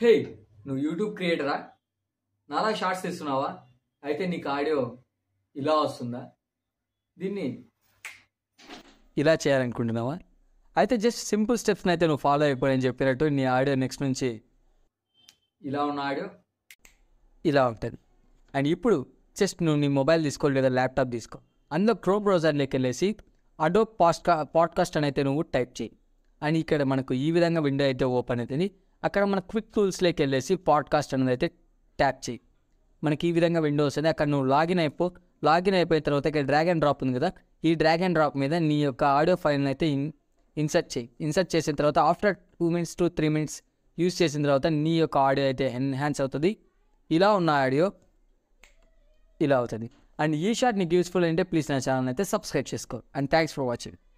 హే నువ్వు యూట్యూబ్ క్రియేటరా నాలా షార్ట్స్ తీస్తున్నావా అయితే నీకు ఆడియో ఇలా వస్తుందా దీన్ని ఇలా చేయాలనుకుంటున్నావా అయితే జస్ట్ సింపుల్ స్టెప్స్ని అయితే నువ్వు ఫాలో అయిపోయని చెప్పినట్టు నీ ఆడియో నెక్స్ట్ నుంచి ఇలా ఉన్న ఆడియో ఇలా ఉంటుంది అండ్ ఇప్పుడు జస్ట్ నువ్వు నీ మొబైల్ తీసుకో లేదా ల్యాప్టాప్ తీసుకో అందులో క్రో బ్రౌజర్లోకి వెళ్ళేసి అడో పాడ్కా పాడ్కాస్ట్ అని అయితే నువ్వు టైప్ చేయి అండ్ ఇక్కడ మనకు ఈ విధంగా విండో అయితే ఓపెన్ అవుతుంది అక్కడ మన క్విక్ టూల్స్లోకి వెళ్ళేసి పాడ్కాస్ట్ అనేది అయితే ట్యాప్ చేయి మనకి ఈ విధంగా విండో వస్తుంది అక్కడ నువ్వు లాగిన్ అయిపో లాగిన్ అయిపోయిన తర్వాత ఇక్కడ డ్రాగ్ అండ్ డ్రాప్ ఉంది కదా ఈ డ్రాగ్ అండ్ డ్రాప్ మీద నీ యొక్క ఆడియో ఫైల్ని అయితే ఇన్ ఇన్సర్ట్ చేయి ఇన్సర్ట్ చేసిన తర్వాత after two minutes to three minutes use చేసిన తర్వాత నీ యొక్క ఆడియో అయితే ఎన్హాన్స్ అవుతుంది ఇలా ఉన్న ఆడియో ఇలా అవుతుంది అండ్ ఈ షార్ట్ నీకు యూస్ఫుల్ అంటే ప్లీజ్ నా ఛానల్ అయితే సబ్స్క్రైబ్ చేసుకో అండ్ థ్యాంక్స్ ఫర్ వాచింగ్